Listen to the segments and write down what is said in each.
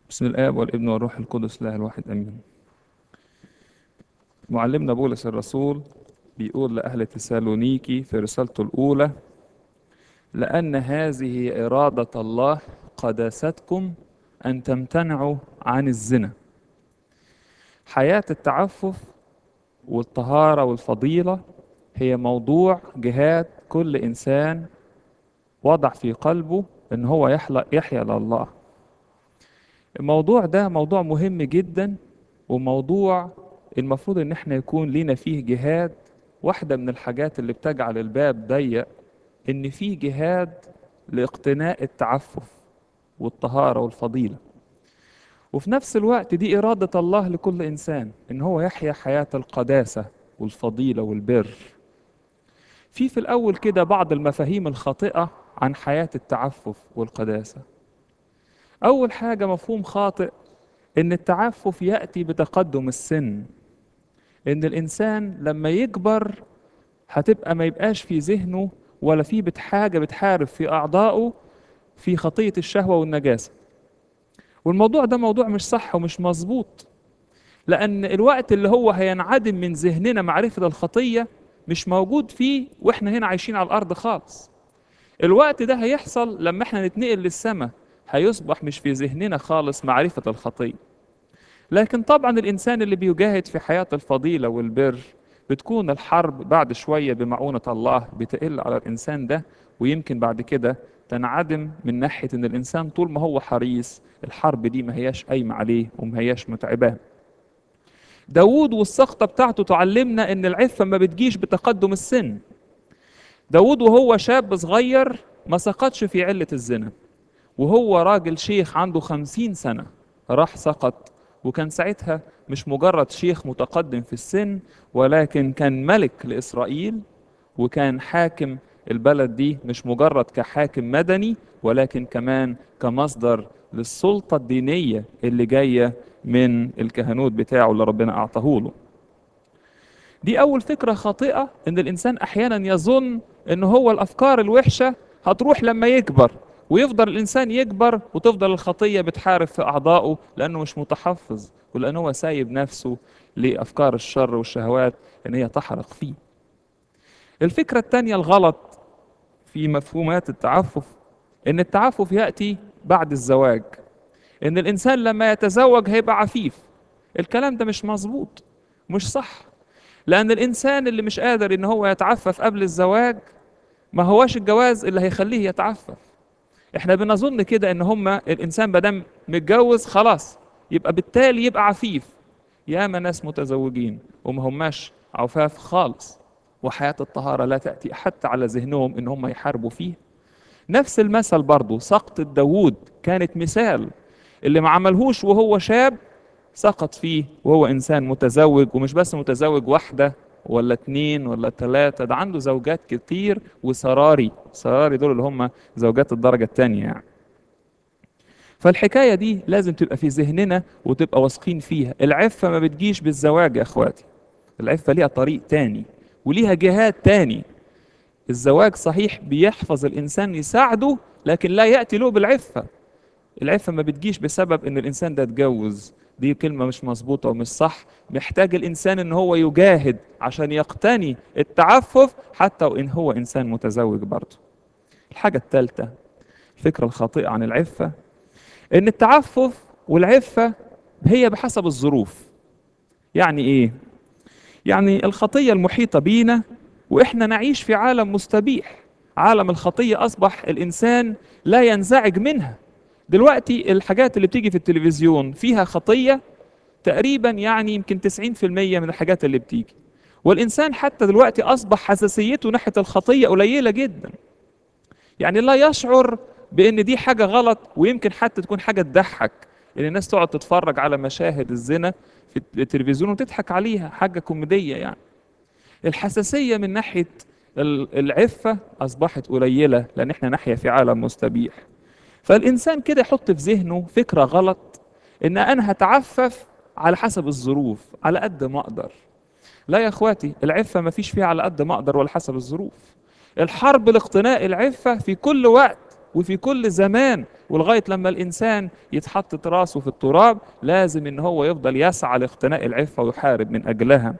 بسم الآب والابن والروح القدس الله الواحد أمين معلمنا بولس الرسول بيقول لأهل تسالونيكي في رسالته الأولى لأن هذه إرادة الله قداستكم أن تمتنعوا عن الزنا حياة التعفف والطهارة والفضيلة هي موضوع جهاد كل إنسان وضع في قلبه إن هو يحلق يحيا لله الموضوع ده موضوع مهم جدا وموضوع المفروض ان احنا يكون لينا فيه جهاد واحدة من الحاجات اللي بتجعل الباب ضيق ان فيه جهاد لاقتناء التعفف والطهارة والفضيلة وفي نفس الوقت دي إرادة الله لكل إنسان إن هو يحيا حياة القداسة والفضيلة والبر في في الأول كده بعض المفاهيم الخاطئة عن حياة التعفف والقداسة أول حاجة مفهوم خاطئ إن التعفف يأتي بتقدم السن إن الإنسان لما يكبر هتبقى ما يبقاش في ذهنه ولا في بت- حاجة بتحارب في أعضائه في خطية الشهوة والنجاسة والموضوع ده موضوع مش صح ومش مظبوط لأن الوقت اللي هو هينعدم من ذهننا معرفة الخطية مش موجود فيه وإحنا هنا عايشين على الأرض خالص الوقت ده هيحصل لما إحنا نتنقل للسماء هيصبح مش في ذهننا خالص معرفة الخطية لكن طبعا الإنسان اللي بيجاهد في حياة الفضيلة والبر بتكون الحرب بعد شوية بمعونة الله بتقل على الإنسان ده ويمكن بعد كده تنعدم من ناحية إن الإنسان طول ما هو حريص الحرب دي ما هياش قايمة عليه وما هياش متعباه داوود والسقطة بتاعته تعلمنا إن العفة ما بتجيش بتقدم السن داوود وهو شاب صغير ما سقطش في علة الزنا وهو راجل شيخ عنده خمسين سنة راح سقط وكان ساعتها مش مجرد شيخ متقدم في السن ولكن كان ملك لإسرائيل وكان حاكم البلد دي مش مجرد كحاكم مدني ولكن كمان كمصدر للسلطة الدينية اللي جاية من الكهنوت بتاعه اللي ربنا أعطاه له دي أول فكرة خاطئة إن الإنسان أحيانا يظن إن هو الأفكار الوحشة هتروح لما يكبر ويفضل الإنسان يكبر وتفضل الخطية بتحارب في أعضائه لأنه مش متحفظ ولأنه هو سايب نفسه لأفكار الشر والشهوات إن هي تحرق فيه الفكرة التانية الغلط في مفهومات التعفف إن التعفف يأتي بعد الزواج إن الإنسان لما يتزوج هيبقى عفيف الكلام ده مش مظبوط مش صح لأن الإنسان اللي مش قادر إن هو يتعفف قبل الزواج ما هواش الجواز اللي هيخليه يتعفف احنا بنظن كده ان هما الانسان مادام متجوز خلاص يبقى بالتالي يبقى عفيف ياما ناس متزوجين وما هماش عفاف خالص وحياة الطهارة لا تأتي حتى على ذهنهم ان هم يحاربوا فيه نفس المثل برضو سقط داوود كانت مثال اللي ما عملهوش وهو شاب سقط فيه وهو انسان متزوج ومش بس متزوج واحدة ولا اتنين ولا تلاتة ده عنده زوجات كتير وسراري سراري دول اللي هم زوجات الدرجة التانية يعني فالحكاية دي لازم تبقى في ذهننا وتبقى واثقين فيها العفة ما بتجيش بالزواج يا اخواتي العفة ليها طريق تاني وليها جهاد تاني الزواج صحيح بيحفظ الإنسان يساعده لكن لا يأتي له بالعفة العفة ما بتجيش بسبب ان الانسان ده اتجوز دي كلمة مش مظبوطة ومش صح محتاج الانسان ان هو يجاهد عشان يقتني التعفف حتى وان هو انسان متزوج برضه الحاجة الثالثة الفكرة الخاطئة عن العفة ان التعفف والعفة هي بحسب الظروف يعني ايه يعني الخطية المحيطة بينا واحنا نعيش في عالم مستبيح عالم الخطية اصبح الانسان لا ينزعج منها دلوقتي الحاجات اللي بتيجي في التلفزيون فيها خطية تقريبا يعني يمكن 90% من الحاجات اللي بتيجي والإنسان حتى دلوقتي أصبح حساسيته ناحية الخطية قليلة جدا يعني لا يشعر بأن دي حاجة غلط ويمكن حتى تكون حاجة تضحك إن الناس تقعد تتفرج على مشاهد الزنا في التلفزيون وتضحك عليها حاجة كوميدية يعني الحساسية من ناحية ال- العفة أصبحت قليلة لأن احنا نحيا في عالم مستبيح فالإنسان كده يحط في ذهنه فكرة غلط إن أنا هتعفف على حسب الظروف على قد ما أقدر لا يا إخواتي العفة ما فيش فيها على قد ما أقدر ولا حسب الظروف الحرب لاقتناء العفة في كل وقت وفي كل زمان ولغاية لما الإنسان يتحط راسه في التراب لازم إن هو يفضل يسعى لاقتناء العفة ويحارب من أجلها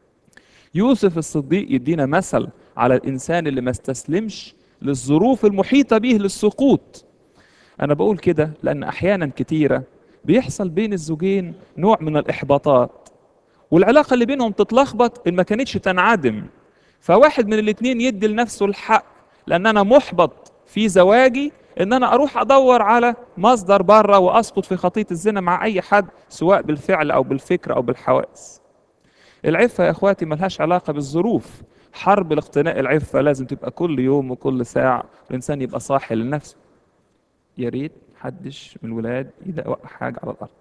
يوسف الصديق يدينا مثل على الإنسان اللي ما استسلمش للظروف المحيطة به للسقوط أنا بقول كده لأن أحيانا كتيرة بيحصل بين الزوجين نوع من الإحباطات والعلاقة اللي بينهم تتلخبط إن ما كانتش تنعدم فواحد من الاتنين يدي لنفسه الحق لأن أنا محبط في زواجي إن أنا أروح أدور على مصدر بره وأسقط في خطية الزنا مع أي حد سواء بالفعل أو بالفكر أو بالحواس العفة يا إخواتي ملهاش علاقة بالظروف حرب لاقتناء العفة لازم تبقى كل يوم وكل ساعة الإنسان يبقى صاحي لنفسه يا ريت محدش من الولاد يدق حاجة على الأرض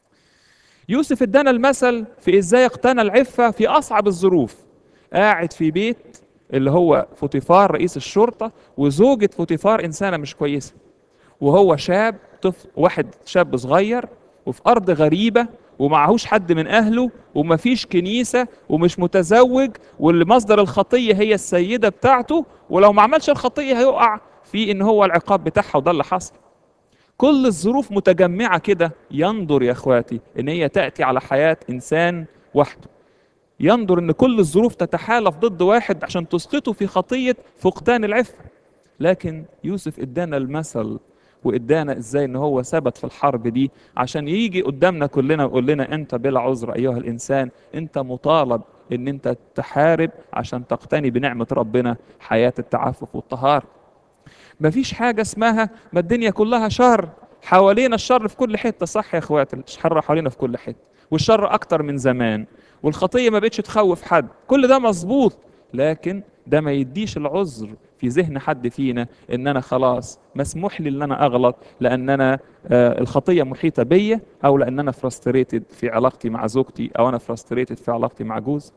يوسف ادانا المثل في ازاي اقتنى العفة في أصعب الظروف قاعد في بيت اللي هو فوتيفار رئيس الشرطة وزوجة فوتيفار إنسانة مش كويسة وهو شاب طفل واحد شاب صغير وفي أرض غريبة ومعهوش حد من أهله ومفيش كنيسة ومش متزوج واللي مصدر الخطية هي السيدة بتاعته ولو ما عملش الخطية هيقع في إن هو العقاب بتاعها وده اللي حصل كل الظروف متجمعة كده ينظر يا اخواتي ان هي تأتي على حياة انسان وحده ينظر ان كل الظروف تتحالف ضد واحد عشان تسقطه في خطية فقدان العفة لكن يوسف ادانا المثل وادانا ازاي ان هو ثبت في الحرب دي عشان يجي قدامنا كلنا ويقول لنا انت بلا عذر ايها الانسان انت مطالب ان انت تحارب عشان تقتني بنعمة ربنا حياة التعفف والطهارة مفيش حاجة اسمها ما الدنيا كلها شر حوالينا الشر في كل حتة صح يا اخواتي الشر حوالينا في كل حتة والشر اكتر من زمان والخطية ما بقتش تخوف حد كل ده مظبوط لكن ده ما يديش العذر في ذهن حد فينا ان انا خلاص مسموح لي ان انا اغلط لان انا آه الخطيه محيطه بيا او لان انا فرستريتد في علاقتي مع زوجتي او انا فرستريتد في علاقتي مع جوز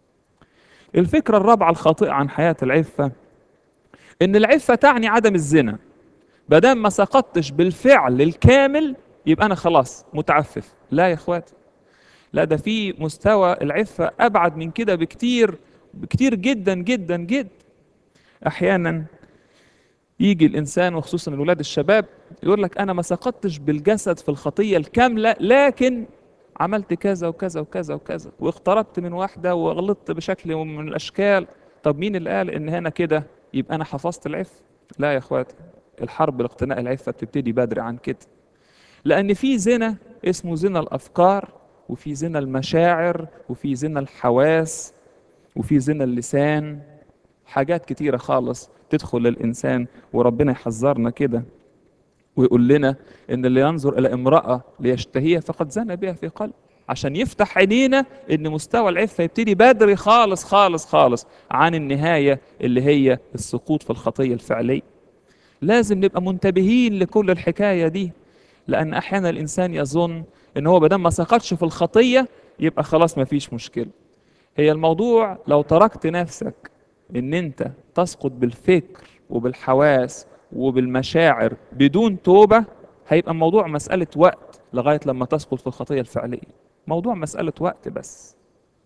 الفكره الرابعه الخاطئه عن حياه العفه ان العفه تعني عدم الزنا بدل ما سقطتش بالفعل الكامل يبقى انا خلاص متعفف لا يا اخواتي لا ده في مستوى العفه ابعد من كده بكتير بكتير جدا جدا جدا احيانا يجي الانسان وخصوصا الولاد الشباب يقول لك انا ما سقطتش بالجسد في الخطيه الكامله لكن عملت كذا وكذا وكذا وكذا واقتربت من واحده وغلطت بشكل من الاشكال طب مين اللي قال ان هنا كده يبقى انا حفظت العفه لا يا اخواتي الحرب لاقتناء العفه بتبتدي بدري عن كده لان في زنا اسمه زنا الافكار وفي زنا المشاعر وفي زنا الحواس وفي زنا اللسان حاجات كتيرة خالص تدخل للإنسان وربنا يحذرنا كده ويقول لنا إن اللي ينظر إلى امرأة ليشتهيها فقد زنى بها في قلب عشان يفتح عينينا إن مستوى العفة يبتدي بدري خالص خالص خالص عن النهاية اللي هي السقوط في الخطية الفعلية لازم نبقى منتبهين لكل الحكاية دي لأن أحيانا الإنسان يظن إن هو بدل ما سقطش في الخطية يبقى خلاص ما فيش مشكلة هي الموضوع لو تركت نفسك ان انت تسقط بالفكر وبالحواس وبالمشاعر بدون توبة هيبقى الموضوع مسألة وقت لغاية لما تسقط في الخطية الفعلية موضوع مسألة وقت بس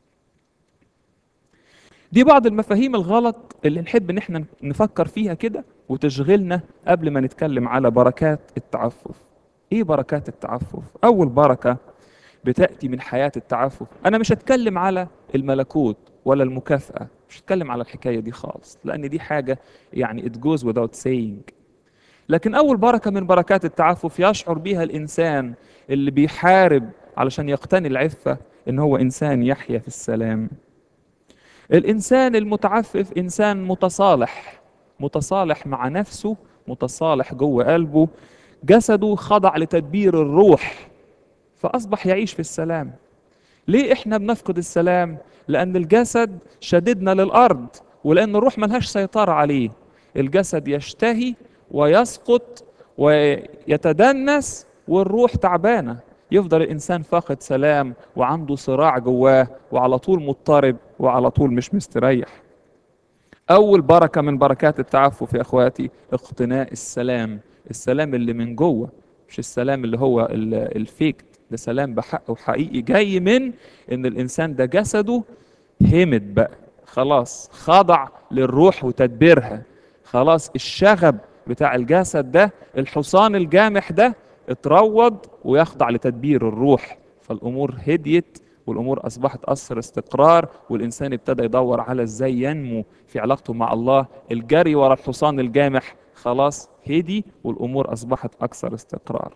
دي بعض المفاهيم الغلط اللي نحب ان احنا نفكر فيها كده وتشغلنا قبل ما نتكلم على بركات التعفف ايه بركات التعفف اول بركة بتأتي من حياة التعفف انا مش هتكلم على الملكوت ولا المكافأة مش هتكلم على الحكاية دي خالص لأن دي حاجة يعني it goes without saying لكن أول بركة من بركات التعفف يشعر بها الإنسان اللي بيحارب علشان يقتني العفة إن هو إنسان يحيا في السلام الإنسان المتعفف إنسان متصالح متصالح مع نفسه متصالح جوه قلبه جسده خضع لتدبير الروح فأصبح يعيش في السلام ليه احنا بنفقد السلام لان الجسد شددنا للارض ولان الروح ملهاش سيطره عليه الجسد يشتهي ويسقط ويتدنس والروح تعبانه يفضل الانسان فاقد سلام وعنده صراع جواه وعلى طول مضطرب وعلى طول مش مستريح اول بركه من بركات التعفف يا اخواتي اقتناء السلام السلام اللي من جوه مش السلام اللي هو الفيك ده سلام بحق وحقيقي جاي من ان الانسان ده جسده همد بقى خلاص خضع للروح وتدبيرها خلاص الشغب بتاع الجسد ده الحصان الجامح ده اتروض ويخضع لتدبير الروح فالامور هديت والامور اصبحت اثر استقرار والانسان ابتدى يدور على ازاي ينمو في علاقته مع الله الجري ورا الحصان الجامح خلاص هدي والامور اصبحت اكثر استقرار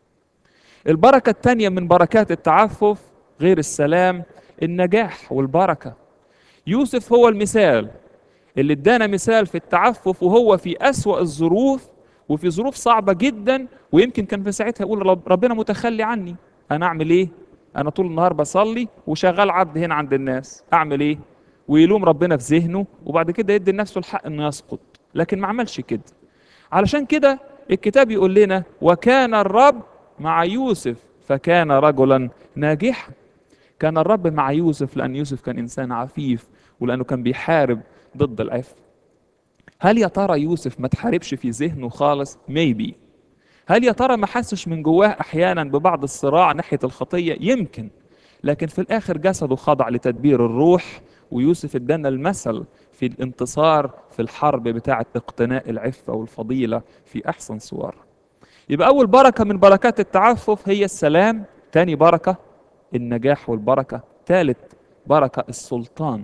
البركه الثانيه من بركات التعفف غير السلام النجاح والبركه يوسف هو المثال اللي ادانا مثال في التعفف وهو في اسوا الظروف وفي ظروف صعبه جدا ويمكن كان في ساعتها يقول رب ربنا متخلي عني انا اعمل ايه انا طول النهار بصلي وشغال عبد هنا عند الناس اعمل ايه ويلوم ربنا في ذهنه وبعد كده يدي لنفسه الحق انه يسقط لكن ما عملش كده علشان كده الكتاب يقول لنا وكان الرب مع يوسف فكان رجلا ناجحا كان الرب مع يوسف لان يوسف كان انسان عفيف ولانه كان بيحارب ضد العفة هل يا ترى يوسف ما تحاربش في ذهنه خالص ميبي هل يا ترى ما حسش من جواه احيانا ببعض الصراع ناحيه الخطيه يمكن لكن في الاخر جسده خضع لتدبير الروح ويوسف ادانا المثل في الانتصار في الحرب بتاعه اقتناء العفه والفضيله في احسن صور يبقى اول بركه من بركات التعفف هي السلام تاني بركه النجاح والبركه ثالث بركه السلطان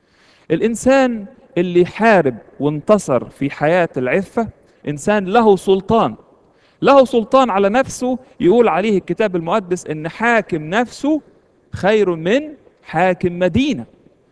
الانسان اللي حارب وانتصر في حياه العفه انسان له سلطان له سلطان على نفسه يقول عليه الكتاب المقدس ان حاكم نفسه خير من حاكم مدينه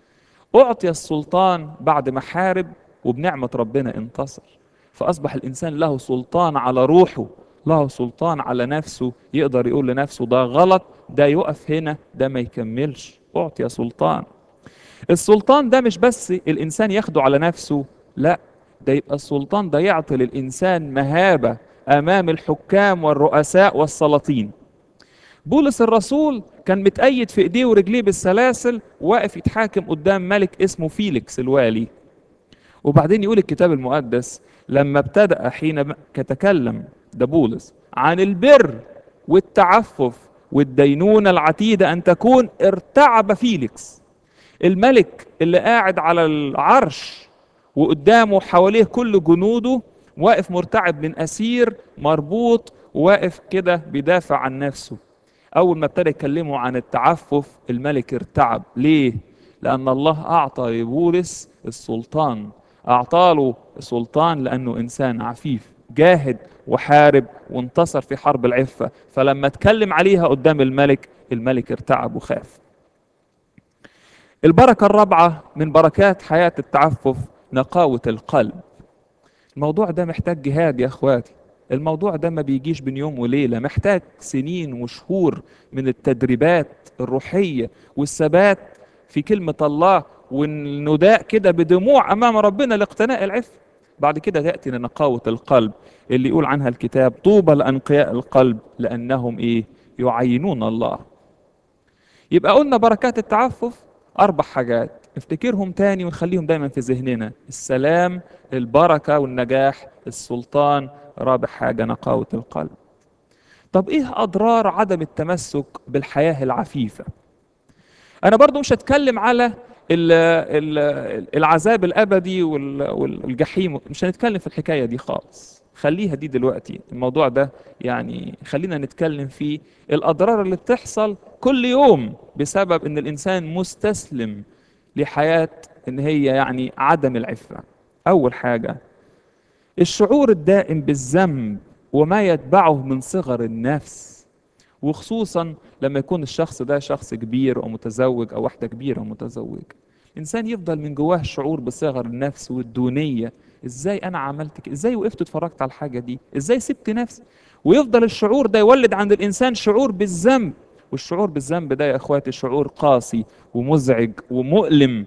اعطي السلطان بعد ما حارب وبنعمه ربنا انتصر فاصبح الانسان له سلطان على روحه له سلطان على نفسه يقدر يقول لنفسه ده غلط ده يقف هنا ده ما يكملش اعطي سلطان السلطان ده مش بس الانسان ياخده على نفسه لا ده يبقى السلطان ده يعطي للانسان مهابه امام الحكام والرؤساء والسلاطين بولس الرسول كان متأيد في ايديه ورجليه بالسلاسل واقف يتحاكم قدام ملك اسمه فيليكس الوالي وبعدين يقول الكتاب المقدس لما ابتدأ حين تكلم ده بولس عن البر والتعفف والدينونة العتيدة أن تكون ارتعب فيليكس الملك اللي قاعد على العرش وقدامه حواليه كل جنوده واقف مرتعب من أسير مربوط واقف كده بيدافع عن نفسه أول ما ابتدى يكلمه عن التعفف الملك ارتعب ليه؟ لأن الله أعطى لبولس السلطان أعطاله السلطان لأنه إنسان عفيف جاهد وحارب وانتصر في حرب العفة فلما اتكلم عليها قدام الملك الملك ارتعب وخاف البركة الرابعة من بركات حياة التعفف نقاوة القلب الموضوع ده محتاج جهاد يا اخواتي الموضوع ده ما بيجيش بين يوم وليلة محتاج سنين وشهور من التدريبات الروحية والثبات في كلمة الله والنداء كده بدموع أمام ربنا لاقتناء العفة بعد كده تأتي لنقاوة القلب اللي يقول عنها الكتاب طوبى لأنقياء القلب لأنهم إيه يعينون الله يبقى قلنا بركات التعفف أربع حاجات افتكرهم تاني ونخليهم دايما في ذهننا السلام البركة والنجاح السلطان رابع حاجة نقاوة القلب طب ايه اضرار عدم التمسك بالحياة العفيفة انا برضو مش هتكلم على ال ال العذاب الابدي والجحيم مش هنتكلم في الحكاية دي خالص خليها دي دلوقتي الموضوع ده يعني خلينا نتكلم فيه الاضرار اللي بتحصل كل يوم بسبب ان الانسان مستسلم لحياة ان هي يعني عدم العفة اول حاجة الشعور الدائم بالذنب وما يتبعه من صغر النفس وخصوصا لما يكون الشخص ده شخص كبير او متزوج او واحده كبيره ومتزوج انسان يفضل من جواه شعور بصغر النفس والدونيه ازاي انا عملت كده ازاي وقفت اتفرجت على الحاجه دي ازاي سبت نفسي ويفضل الشعور ده يولد عند الانسان شعور بالذنب والشعور بالذنب ده يا اخواتي شعور قاسي ومزعج ومؤلم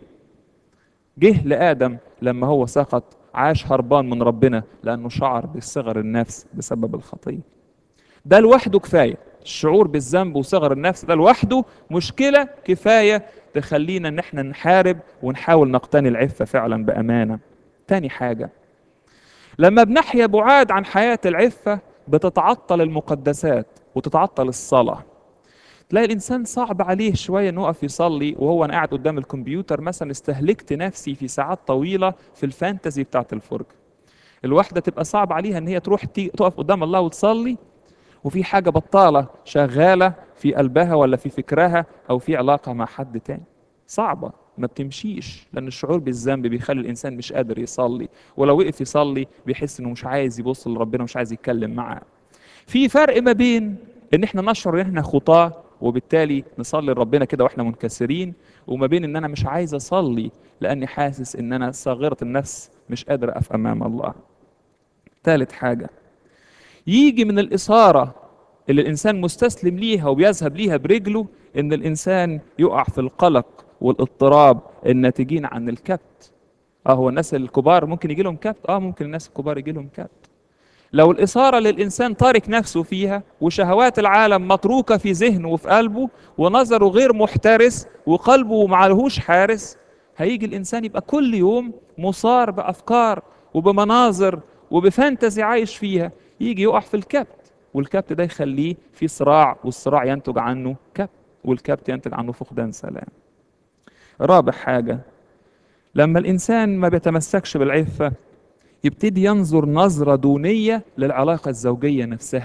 جه لادم لما هو سقط عاش هربان من ربنا لانه شعر بصغر النفس بسبب الخطيه ده لوحده كفايه الشعور بالذنب وصغر النفس ده لوحده مشكله كفايه تخلينا ان احنا نحارب ونحاول نقتني العفه فعلا بامانه تاني حاجه لما بنحيا بعاد عن حياه العفه بتتعطل المقدسات وتتعطل الصلاه تلاقي الانسان صعب عليه شويه انه يقف يصلي وهو انا قاعد قدام الكمبيوتر مثلا استهلكت نفسي في ساعات طويله في الفانتزي بتاعت الفرجه الواحدة تبقى صعب عليها ان هي تروح تي- تقف قدام الله وتصلي وفي حاجة بطالة شغالة في قلبها ولا في فكرها او في علاقة مع حد تاني صعبة ما بتمشيش لان الشعور بالذنب بيخلي الانسان مش قادر يصلي ولو وقف يصلي بيحس انه مش عايز يبص لربنا مش عايز يتكلم معاه في فرق ما بين ان احنا نشعر ان احنا خطاة وبالتالي نصلي لربنا كده واحنا منكسرين وما بين ان انا مش عايز اصلي لاني حاسس ان انا صاغرة النفس مش قادر اقف امام الله ثالث حاجة يجي من الإثارة اللي الإنسان مستسلم ليها وبيذهب ليها برجله إن الإنسان يقع في القلق والاضطراب الناتجين عن الكبت اه هو الناس الكبار ممكن يجي لهم كبت اه ممكن الناس الكبار يجي لهم كبت لو الإثارة للإنسان تارك نفسه فيها وشهوات العالم متروكة في ذهنه وفي قلبه ونظره غير محترس وقلبه معلهوش حارس هيجي الإنسان يبقى كل يوم مصار بأفكار وبمناظر وبفانتزي عايش فيها يجي يقع في الكبت والكبت ده يخليه في صراع والصراع ينتج عنه كبت والكبت ينتج عنه فقدان سلام رابع حاجة لما الإنسان ما بيتمسكش بالعفة يبتدي ينظر نظرة دونية للعلاقة الزوجية نفسها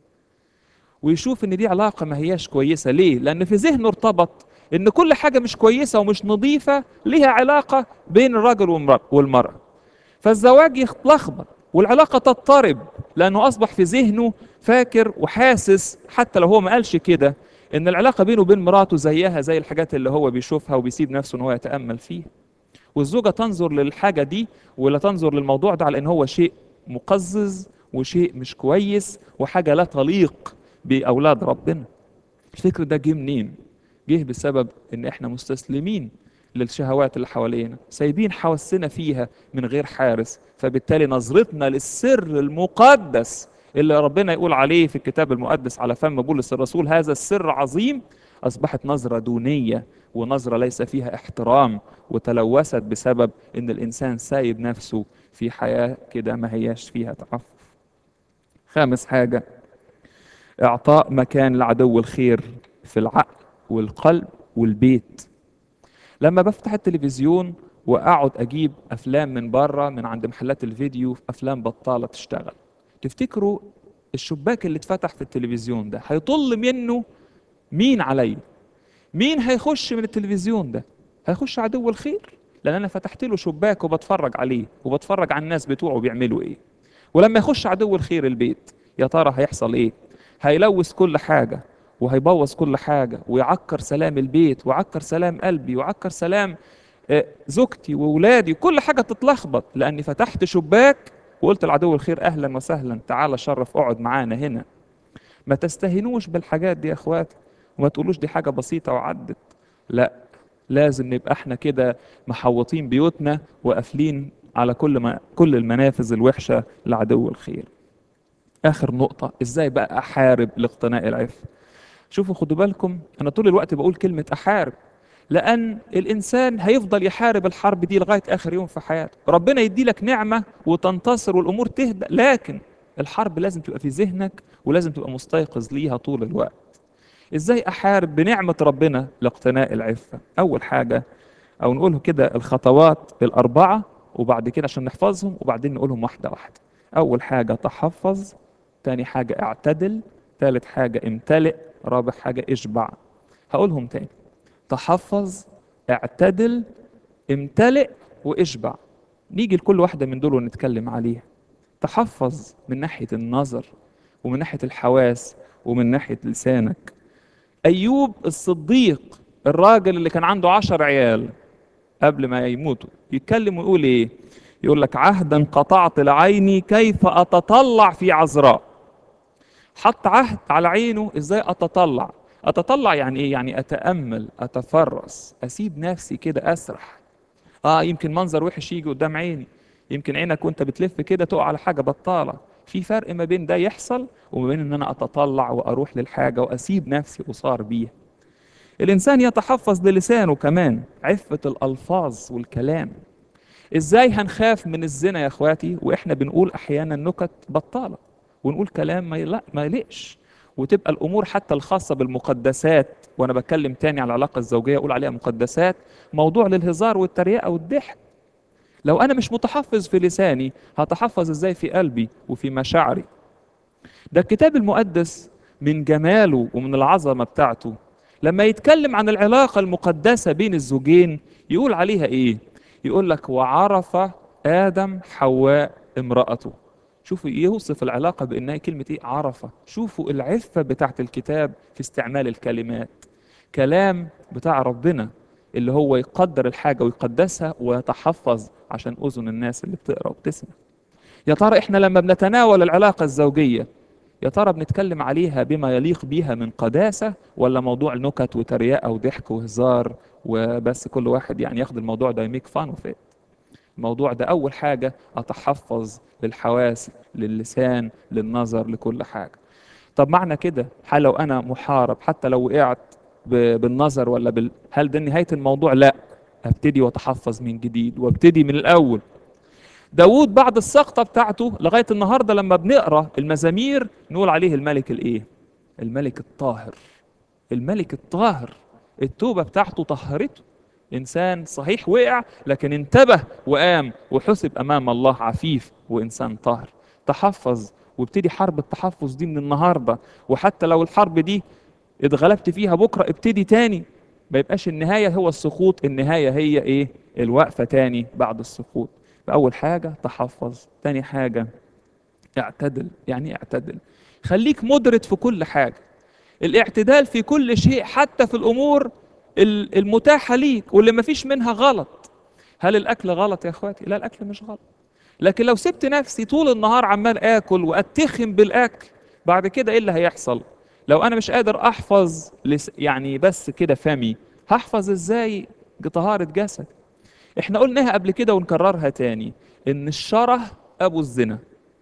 ويشوف ان دي علاقة ما هياش كويسة ليه؟ لان في ذهنه ارتبط ان كل حاجة مش كويسة ومش نظيفة ليها علاقة بين الرجل والمرأة- والمرأة فالزواج يتلخبط والعلاقة تضطرب لانه اصبح في ذهنه فاكر وحاسس حتى لو هو ما قالش كده ان العلاقة بينه وبين مراته زيها زي الحاجات اللي هو بيشوفها وبيسيب نفسه ان هو يتأمل فيها والزوجة تنظر للحاجة دي ولا تنظر للموضوع ده على ان هو شيء مقزز وشيء مش كويس وحاجة لا تليق بأولاد ربنا الفكر ده جه منين؟ جه بسبب ان احنا مستسلمين للشهوات اللي حوالينا سايبين حواسنا فيها من غير حارس فبالتالي نظرتنا للسر المقدس اللي ربنا يقول عليه في الكتاب المقدس على فم بولس الرسول هذا السر عظيم أصبحت نظرة دونية ونظرة ليس فيها احترام وتلوثت بسبب ان الانسان سايب نفسه في حياة كده ما هياش فيها تعفف خامس حاجة اعطاء مكان لعدو الخير في العقل والقلب والبيت لما بفتح التلفزيون واقعد اجيب افلام من بره من عند محلات الفيديو افلام بطاله تشتغل تفتكروا الشباك اللي اتفتح في التلفزيون ده هيطل منه مين عليا مين هيخش من التلفزيون ده هيخش عدو الخير لان انا فتحت له شباك وبتفرج عليه وبتفرج على الناس بتوعه بيعملوا ايه ولما يخش عدو الخير البيت يا ترى هيحصل ايه هيلوث كل حاجه وهيبوظ كل حاجه ويعكر سلام البيت ويعكر سلام قلبي ويعكر سلام آه، زوجتي واولادي كل حاجه تتلخبط لاني فتحت شباك وقلت لعدو الخير اهلا وسهلا تعال شرف اقعد معانا هنا ما تستهينوش بالحاجات دي يا اخواتي وما تقولوش دي حاجه بسيطه وعدت لا لازم نبقى احنا كده محوطين بيوتنا وقافلين على كل ما كل المنافذ الوحشه لعدو الخير اخر نقطه ازاي بقى احارب لاقتناء العفه شوفوا خدوا بالكم انا طول الوقت بقول كلمه احارب لان الانسان هيفضل يحارب الحرب دي لغايه اخر يوم في حياته ربنا يدي لك نعمه وتنتصر والامور تهدأ لكن الحرب لازم تبقى في ذهنك ولازم تبقى مستيقظ ليها طول الوقت ازاي احارب بنعمه ربنا لاقتناء العفه اول حاجه او نقوله كده الخطوات الاربعه وبعد كده عشان نحفظهم وبعدين نقولهم واحده واحده اول حاجه تحفظ تاني حاجه اعتدل ثالث حاجه امتلئ رابع حاجه اشبع هقولهم تاني تحفظ اعتدل امتلئ واشبع نيجي لكل واحده من دول ونتكلم عليها تحفظ من ناحيه النظر ومن ناحيه الحواس ومن ناحيه لسانك ايوب الصديق الراجل اللي كان عنده عشر عيال قبل ما يموتوا يتكلم ويقول ايه يقول لك عهدا قطعت لعيني كيف اتطلع في عذراء حط عهد على عينه ازاي اتطلع اتطلع يعني ايه يعني اتامل اتفرس اسيب نفسي كده اسرح اه يمكن منظر وحش يجي قدام عيني يمكن عينك وانت بتلف كده تقع على حاجه بطاله في فرق ما بين ده يحصل وما بين ان انا اتطلع واروح للحاجه واسيب نفسي اصار بيها الانسان يتحفظ للسانه كمان عفه الالفاظ والكلام ازاي هنخاف من الزنا يا اخواتي واحنا بنقول احيانا نكت بطاله ونقول كلام ما لا ما يليقش وتبقى الامور حتى الخاصه بالمقدسات وانا بتكلم تاني على العلاقه الزوجيه اقول عليها مقدسات موضوع للهزار والتريقه والضحك لو انا مش متحفظ في لساني هتحفظ ازاي في قلبي وفي مشاعري ده الكتاب المقدس من جماله ومن العظمه بتاعته لما يتكلم عن العلاقه المقدسه بين الزوجين يقول عليها ايه يقول لك وعرف ادم حواء امراته شوفوا يوصف العلاقه بانها كلمه ايه عرفه شوفوا العفه بتاعت الكتاب في استعمال الكلمات كلام بتاع ربنا اللي هو يقدر الحاجه ويقدسها ويتحفظ عشان اذن الناس اللي بتقرا وبتسمع يا ترى احنا لما بنتناول العلاقه الزوجيه يا ترى بنتكلم عليها بما يليق بيها من قداسه ولا موضوع نكت وتريقه وضحك وهزار وبس كل واحد يعني ياخد الموضوع ده يميك فان اوف الموضوع ده اول حاجه اتحفظ للحواس للسان للنظر لكل حاجه طب معنى كده هل لو انا محارب حتى لو وقعت ب- بالنظر ولا بال... هل ده نهايه الموضوع لا ابتدي واتحفظ من جديد وابتدي من الاول داوود بعد السقطه بتاعته لغايه النهارده لما بنقرا المزامير نقول عليه الملك الايه الملك الطاهر الملك الطاهر التوبه بتاعته طهرته انسان صحيح وقع لكن انتبه وقام وحسب امام الله عفيف وانسان طاهر تحفظ وابتدي حرب التحفظ دي من النهارده وحتى لو الحرب دي اتغلبت فيها بكره ابتدي تاني ما يبقاش النهايه هو السقوط النهايه هي ايه الوقفه تاني بعد السقوط فاول حاجه تحفظ تاني حاجه اعتدل يعني ايه اعتدل خليك مدرك في كل حاجه الاعتدال في كل شيء حتى في الامور ال- المتاحه ليك واللي ما فيش منها غلط هل الاكل غلط يا اخواتي لا الاكل مش غلط لكن لو سبت نفسي طول النهار عمال اكل واتخم بالاكل بعد كده ايه اللي هيحصل لو انا مش قادر احفظ لس يعني بس كده فمي هحفظ ازاي طهارة جسد احنا قلناها قبل كده ونكررها تاني ان الشره ابو الزنا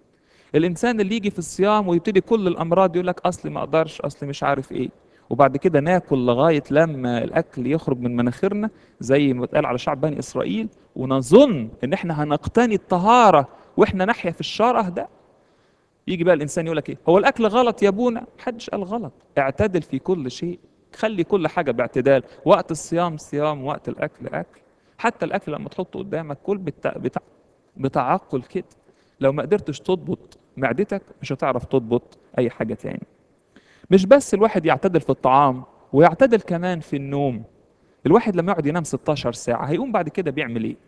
الانسان اللي يجي في الصيام ويبتدي كل الامراض يقول لك اصلي ما اقدرش اصلي مش عارف ايه وبعد كده ناكل لغايه لما الاكل يخرج من مناخيرنا زي ما اتقال على شعب بني اسرائيل ونظن ان احنا هنقتني الطهاره واحنا نحيا في الشره ده يجي بقى الانسان يقول لك ايه هو الاكل غلط يا ابونا محدش قال غلط اعتدل في كل شيء خلي كل حاجه باعتدال وقت الصيام صيام وقت الاكل اكل حتى الاكل لما تحطه قدامك كل بتع... بتع... بتعقل كده لو ما قدرتش تضبط معدتك مش هتعرف تضبط اي حاجه تاني مش بس الواحد يعتدل في الطعام ويعتدل كمان في النوم الواحد لما يقعد ينام 16 ساعه هيقوم بعد كده بيعمل ايه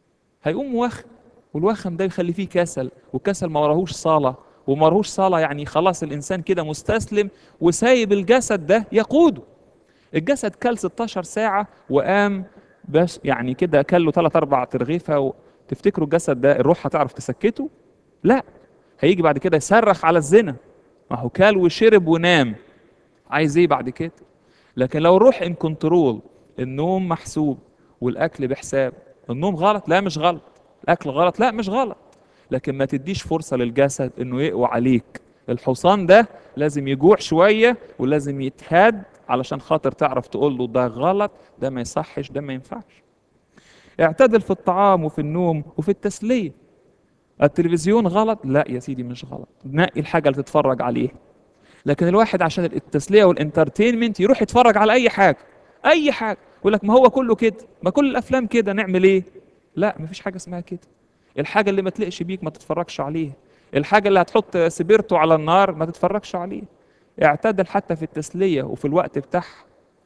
هيقوم واخم والوخم ده يخلي فيه كسل والكسل ما وراهوش صاله وما وراهوش صاله يعني خلاص الانسان كده مستسلم وسايب الجسد ده يقوده الجسد كل 16 ساعه وقام بس يعني كده كل له 3 4 ترغيفه و... تفتكروا الجسد ده الروح هتعرف تسكته لا هيجي بعد كده يصرخ على الزنا ما هو كل وشرب ونام عايز ايه بعد كده لكن لو الروح ان كنترول النوم محسوب والاكل بحساب النوم غلط لا مش غلط الاكل غلط لا مش غلط لكن ما تديش فرصه للجسد انه يقوى عليك الحصان ده لازم يجوع شويه ولازم يتهاد علشان خاطر تعرف تقول له ده غلط ده ما يصحش ده ما ينفعش اعتدل في الطعام وفي النوم وفي التسليه التلفزيون غلط لا يا سيدي مش غلط نقي الحاجه اللي تتفرج عليها لكن الواحد عشان التسليه والانترتينمنت يروح يتفرج على اي حاجه اي حاجه يقول لك ما هو كله كده ما كل الافلام كده نعمل ايه لا مفيش حاجه اسمها كده الحاجه اللي ما تلقش بيك ما تتفرجش عليها الحاجه اللي هتحط سبيرته على النار ما تتفرجش عليه اعتدل حتى في التسليه وفي الوقت بتاعها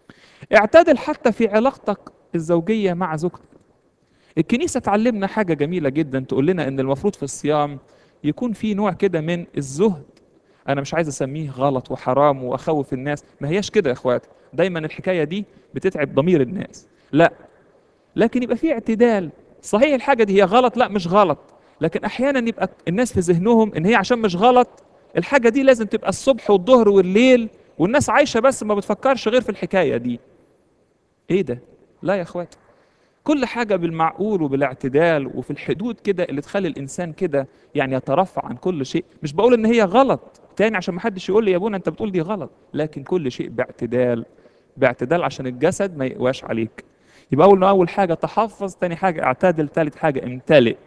اعتدل حتى في علاقتك الزوجيه مع زوجتك الكنيسه تعلمنا حاجه جميله جدا تقول لنا ان المفروض في الصيام يكون في نوع كده من الزهد انا مش عايز اسميه غلط وحرام واخوف الناس ما هياش كده يا اخواتي دايما الحكايه دي بتتعب ضمير الناس لا لكن يبقى في اعتدال صحيح الحاجه دي هي غلط لا مش غلط لكن احيانا يبقى الناس في ذهنهم ان هي عشان مش غلط الحاجه دي لازم تبقى الصبح والظهر والليل والناس عايشه بس ما بتفكرش غير في الحكايه دي ايه ده لا يا اخواتي كل حاجة بالمعقول وبالاعتدال وفي الحدود كده اللي تخلي الإنسان كده يعني يترفع عن كل شيء مش بقول إن هي غلط تاني عشان ما حدش يقول لي يا ابونا أنت بتقول دي غلط لكن كل شيء باعتدال باعتدال عشان الجسد ما يقواش عليك يبقى أول أول حاجة تحفظ تاني حاجة اعتدل تالت حاجة امتلئ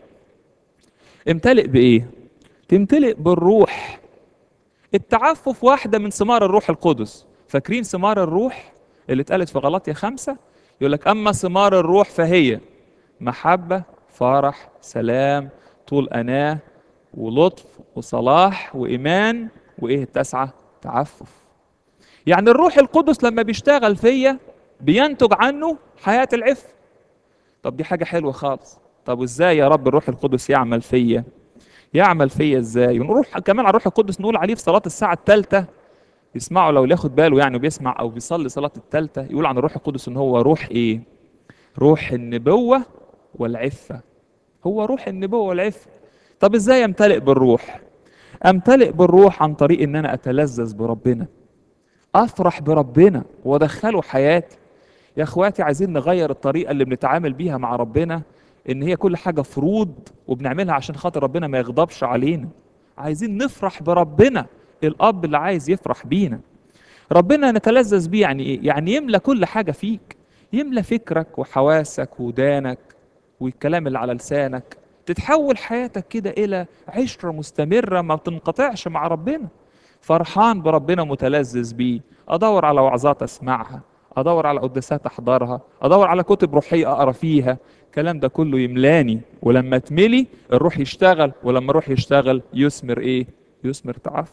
امتلئ بإيه؟ تمتلئ بالروح التعفف واحدة من ثمار الروح القدس فاكرين ثمار الروح اللي اتقالت في غلطية خمسة يقول لك أما ثمار الروح فهي محبة فرح سلام طول أناة ولطف وصلاح وإيمان وإيه التسعة تعفف يعني الروح القدس لما بيشتغل فيا بينتج عنه حياة العفة طب دي حاجة حلوة خالص طب وازاي يا رب الروح القدس يعمل فيا يعمل فيا ازاي ونروح كمان على الروح القدس نقول عليه في صلاة الساعة الثالثة يسمعوا لو ياخد باله يعني وبيسمع او بيصلي صلاة الثالثة يقول عن الروح القدس ان هو روح ايه روح النبوة والعفة هو روح النبوة والعفة طب ازاي امتلئ بالروح امتلئ بالروح عن طريق ان انا اتلذذ بربنا افرح بربنا وادخله حياتي يا اخواتي عايزين نغير الطريقه اللي بنتعامل بيها مع ربنا ان هي كل حاجه فروض وبنعملها عشان خاطر ربنا ما يغضبش علينا عايزين نفرح بربنا الاب اللي عايز يفرح بينا ربنا نتلذذ بيه يعني ايه يعني يملى كل حاجه فيك يملى فكرك وحواسك ودانك والكلام اللي على لسانك تتحول حياتك كده الى عشره مستمره ما بتنقطعش مع ربنا فرحان بربنا متلذذ بيه ادور على وعظات اسمعها ادور على قداسات احضرها ادور على كتب روحيه اقرا فيها الكلام ده كله يملاني ولما تملي الروح يشتغل ولما الروح يشتغل يثمر ايه يثمر تعفف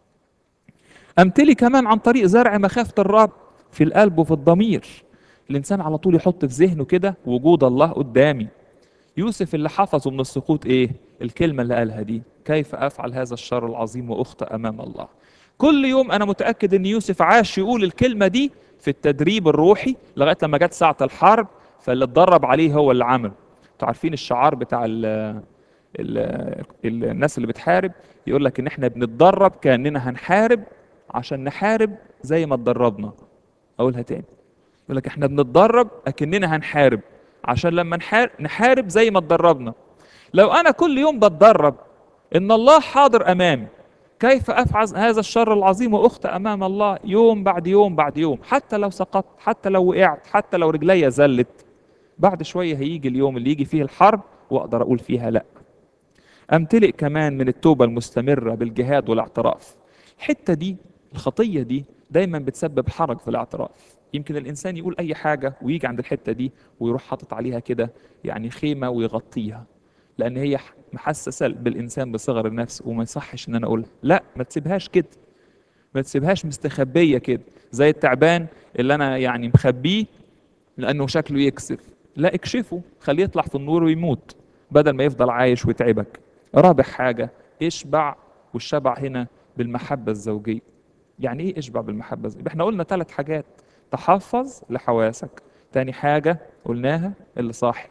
امتلي كمان عن طريق زرع مخافه الرب في القلب وفي الضمير الانسان على طول يحط في ذهنه كده وجود الله قدامي يوسف اللي حفظه من السقوط ايه الكلمه اللي قالها دي كيف افعل هذا الشر العظيم واخطئ امام الله كل يوم انا متاكد ان يوسف عاش يقول الكلمه دي في التدريب الروحي لغايه لما جت ساعه الحرب فاللي اتدرب عليه هو اللي عمل انتوا عارفين الشعار بتاع ال ال ال الناس اللي بتحارب يقول لك ان احنا بنتدرب كاننا هنحارب عشان نحارب زي ما اتدربنا اقولها تاني يقول لك احنا بنتدرب اكننا هنحارب عشان لما نحارب, نحارب زي ما اتدربنا لو انا كل يوم بتدرب ان الله حاضر امامي كيف افعل هذا الشر العظيم واخطئ امام الله يوم بعد يوم بعد يوم حتى لو سقطت حتى لو وقعت حتى لو رجلي زلت بعد شويه هيجي اليوم اللي يجي فيه الحرب واقدر اقول فيها لا امتلئ كمان من التوبه المستمره بالجهاد والاعتراف الحته دي الخطيه دي دايما بتسبب حرج في الاعتراف يمكن الانسان يقول اي حاجه ويجي عند الحته دي ويروح حاطط عليها كده يعني خيمه ويغطيها لان هي محسسه بالانسان بصغر النفس وما يصحش ان انا اقولها لا ما تسيبهاش كده ما تسيبهاش مستخبيه كده زي التعبان اللي انا يعني مخبيه لانه شكله يكسف لا اكشفه خليه يطلع في النور ويموت بدل ما يفضل عايش ويتعبك رابع حاجه اشبع والشبع هنا بالمحبه الزوجيه يعني ايه اشبع بالمحبه الزوجيه احنا قلنا ثلاث حاجات تحفظ لحواسك تاني حاجه قلناها اللي صاحي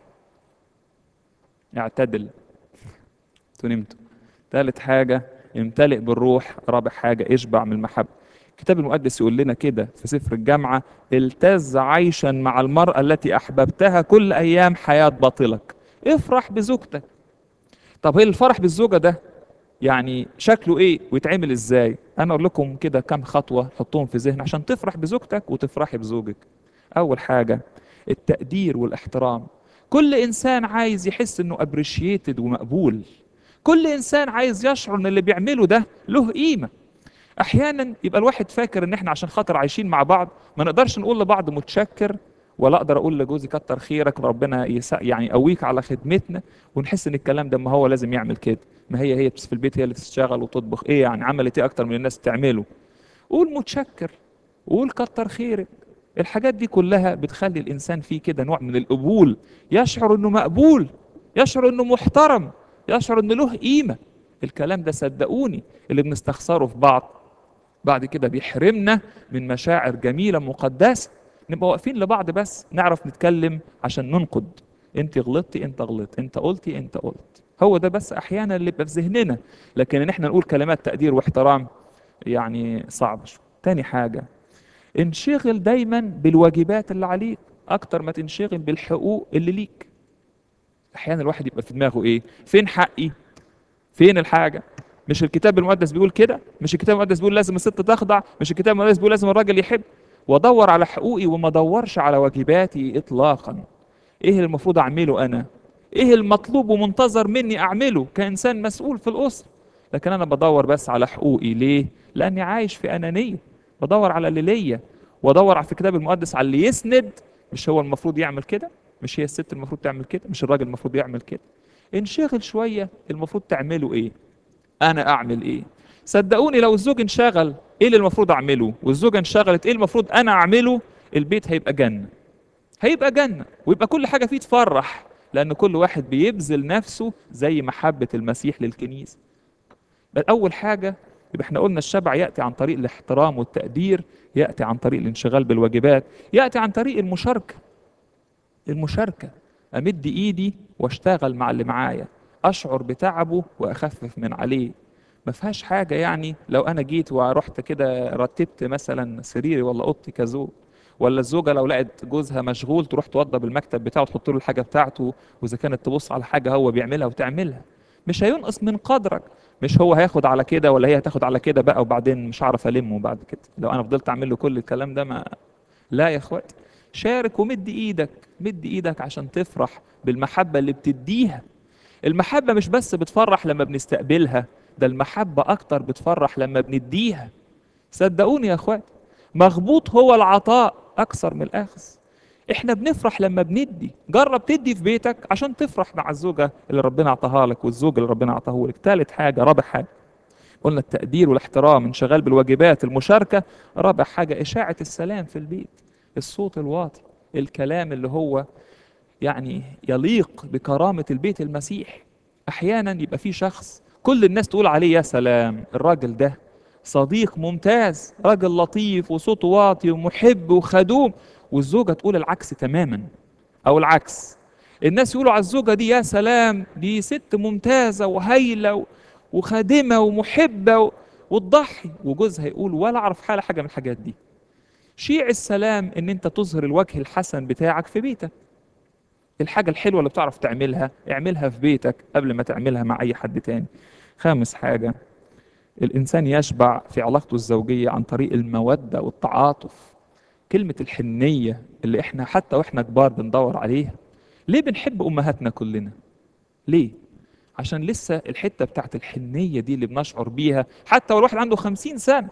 اعتدل انتوا نمتوا ثالث حاجة امتلئ بالروح رابع حاجة اشبع من المحبة الكتاب المقدس يقول لنا كده في سفر الجامعة التز عيشا مع المرأة التي أحببتها كل أيام حياة باطلك افرح بزوجتك طب هي الفرح بالزوجة ده يعني شكله ايه ويتعمل ازاي انا اقول لكم كده كم خطوة حطهم في ذهن عشان تفرح بزوجتك وتفرحي بزوجك اول حاجة التقدير والاحترام كل انسان عايز يحس انه ابريشيتد ومقبول كل انسان عايز يشعر ان اللي بيعمله ده له قيمه احيانا يبقى الواحد فاكر ان احنا عشان خاطر عايشين مع بعض ما نقدرش نقول لبعض متشكر ولا اقدر اقول لجوزي كتر خيرك ربنا يسا يعني يقويك على خدمتنا ونحس ان الكلام ده ما هو لازم يعمل كده ما هي هي في البيت هي اللي تشتغل وتطبخ ايه يعني عملت ايه اكتر من الناس تعمله قول متشكر قول كتر خيرك الحاجات دي كلها بتخلي الانسان فيه كده نوع من القبول يشعر انه مقبول يشعر انه محترم يشعر انه له قيمه الكلام ده صدقوني اللي بنستخسره في بعض بعد كده بيحرمنا من مشاعر جميله مقدسه نبقى واقفين لبعض بس نعرف نتكلم عشان ننقد انت غلطتي انت غلطت انت قلتي انت قلت هو ده بس احيانا اللي بيبقى في ذهننا لكن ان احنا نقول كلمات تقدير واحترام يعني صعب شويه تاني حاجه انشغل دايما بالواجبات اللي عليك اكتر ما تنشغل بالحقوق اللي ليك احيانا الواحد يبقى في دماغه ايه فين حقي فين الحاجه مش الكتاب المقدس بيقول كده مش الكتاب المقدس بيقول لازم الست تخضع مش الكتاب المقدس بيقول لازم الراجل يحب وادور على حقوقي وما ادورش على واجباتي اطلاقا ايه اللي المفروض اعمله انا ايه المطلوب ومنتظر مني اعمله كانسان مسؤول في الاسره لكن انا بدور بس على حقوقي ليه لاني عايش في انانيه بدور على اللي ليا وادور في الكتاب المقدس على اللي يسند مش هو المفروض يعمل كده مش هي الست المفروض تعمل كده مش الراجل المفروض يعمل كده انشغل شوية المفروض تعمله ايه انا اعمل ايه صدقوني لو الزوج انشغل ايه اللي المفروض اعمله والزوجة انشغلت ايه المفروض انا اعمله البيت هيبقى جنة هيبقى جنة ويبقى كل حاجة فيه تفرح لأن كل واحد بيبذل نفسه زي محبة المسيح للكنيسة بل أول حاجة يبقى احنا قلنا الشبع يأتي عن طريق الاحترام والتقدير يأتي عن طريق الانشغال بالواجبات يأتي عن طريق المشاركة المشاركة أمد إيدي واشتغل مع اللي معايا أشعر بتعبه وأخفف من عليه ما فيهاش حاجة يعني لو أنا جيت ورحت كده رتبت مثلا سريري ولا أوضتي كزوج ولا الزوجة لو لقت جوزها مشغول تروح توضب المكتب بتاعه تحط له الحاجة بتاعته وإذا كانت تبص على حاجة هو بيعملها وتعملها مش هينقص من قدرك مش هو هياخد على كده ولا هي هتاخد على كده بقى وبعدين مش هعرف ألمه بعد كده لو أنا فضلت أعمل له كل الكلام ده ما لا يا إخواتي شارك ومد إيدك مد إيدك عشان تفرح بالمحبة اللي بتديها المحبة مش بس بتفرح لما بنستقبلها ده المحبة أكتر بتفرح لما بنديها صدقوني يا إخواتي مغبوط هو العطاء أكثر من الأخذ احنا بنفرح لما بندي جرب تدي في بيتك عشان تفرح مع الزوجة اللي ربنا اعطاها لك والزوج اللي ربنا اعطاه لك ثالث حاجة رابع حاجة قلنا التقدير والاحترام انشغال بالواجبات المشاركة رابع حاجة إشاعة السلام في البيت الصوت الواطي الكلام اللي هو يعني يليق بكرامة البيت المسيح أحيانا يبقى في شخص كل الناس تقول عليه يا سلام الراجل ده صديق ممتاز راجل لطيف وصوته واطي ومحب وخدوم والزوجة تقول العكس تماما أو العكس الناس يقولوا على الزوجة دي يا سلام دي ست ممتازة وهايلة وخادمة ومحبة وتضحي وجوزها يقول ولا أعرف حالة حاجة من الحاجات دي شيع السلام إن أنت تظهر الوجه الحسن بتاعك في بيتك الحاجة الحلوة اللي بتعرف تعملها اعملها في بيتك قبل ما تعملها مع أي حد تاني خامس حاجة الإنسان يشبع في علاقته الزوجية عن طريق المودة والتعاطف كلمة الحنية اللي احنا حتى واحنا كبار بندور عليها ليه بنحب أمهاتنا كلنا ليه عشان لسه الحتة بتاعت الحنية دي اللي بنشعر بيها حتى والواحد عنده خمسين سنة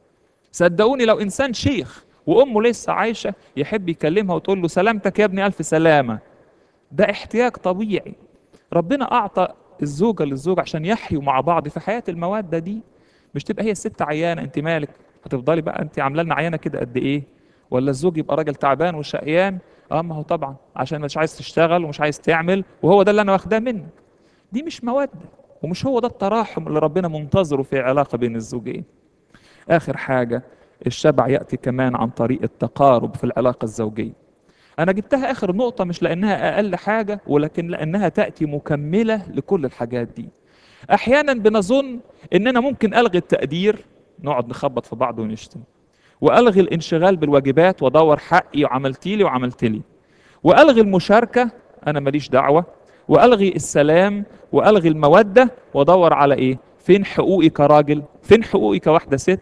صدقوني لو إنسان شيخ وأمه لسه عايشة يحب يكلمها وتقول له سلامتك يا ابني ألف سلامة ده احتياج طبيعي ربنا أعطى الزوجة للزوج عشان يحيوا مع بعض في حياة المودة دي مش تبقى هي الست عيانة انت مالك هتفضلي بقى انت عامله لنا عيانة كده قد ايه ولا الزوج يبقى راجل تعبان وشقيان اه ما هو طبعا عشان مش عايز تشتغل ومش عايز تعمل وهو ده اللي انا واخداه منك دي مش مودة ومش هو ده التراحم اللي ربنا منتظره في علاقة بين الزوجين آخر حاجة الشبع يأتي كمان عن طريق التقارب في العلاقة الزوجية أنا جبتها آخر نقطة مش لأنها أقل حاجة ولكن لأنها تأتي مكملة لكل الحاجات دي أحيانا بنظن إننا ممكن ألغي التقدير نقعد نخبط في بعض ونشتم وألغي الانشغال بالواجبات وأدور حقي وعملتي لي وعملت لي وألغي المشاركة أنا ماليش دعوة وألغي السلام وألغي المودة وأدور على إيه فين حقوقي كراجل فين حقوقي كواحدة ست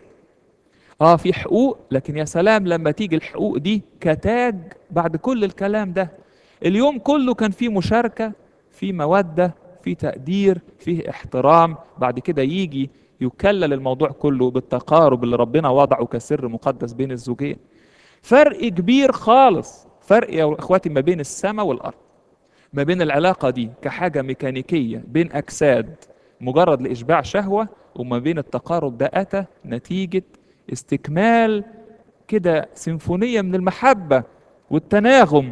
اه في حقوق لكن يا سلام لما تيجي الحقوق دي كتاج بعد كل الكلام ده اليوم كله كان فيه مشاركة في مودة في تقدير فيه احترام بعد كده يجي يكلل الموضوع كله بالتقارب اللي ربنا وضعه كسر مقدس بين الزوجين فرق كبير خالص فرق يا اخواتي ما بين السماء والارض ما بين العلاقة دي كحاجة ميكانيكية بين أجساد مجرد لإشباع شهوة وما بين التقارب ده أتى نتيجة استكمال كده سيمفونية من المحبة والتناغم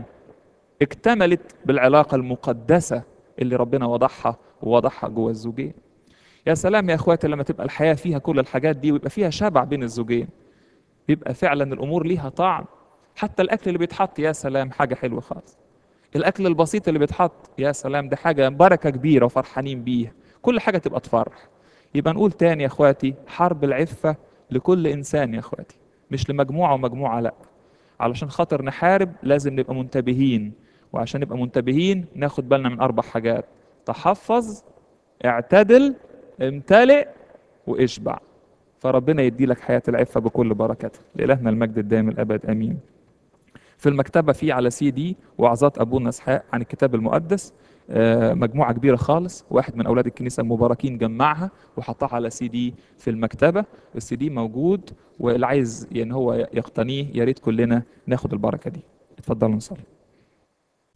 اكتملت بالعلاقة المقدسة اللي ربنا وضعها ووضعها جوه الزوجين يا سلام يا اخواتي لما تبقى الحياة فيها كل الحاجات دي ويبقى فيها شبع بين الزوجين بيبقى فعلا الامور ليها طعم حتى الاكل اللي بيتحط يا سلام حاجة حلوة خالص الاكل البسيط اللي بيتحط يا سلام ده حاجة بركة كبيرة وفرحانين بيها كل حاجة تبقى تفرح يبقى نقول تاني يا اخواتي حرب العفة لكل انسان يا اخواتي مش لمجموعة ومجموعة لا علشان خاطر نحارب لازم نبقى منتبهين وعشان نبقى منتبهين ناخد بالنا من اربع حاجات تحفظ اعتدل امتلئ واشبع فربنا يدي لك حياة العفة بكل بركته لإلهنا المجد الدائم الأبد أمين في المكتبة في على سي دي وعظات أبونا إسحاق عن الكتاب المقدس آه، مجموعة كبيرة خالص واحد من أولاد الكنيسة المباركين جمعها وحطها على سي دي في المكتبة السي دي موجود واللي عايز يعني هو يقتنيه يا ريت كلنا ناخد البركة دي اتفضلوا نصلي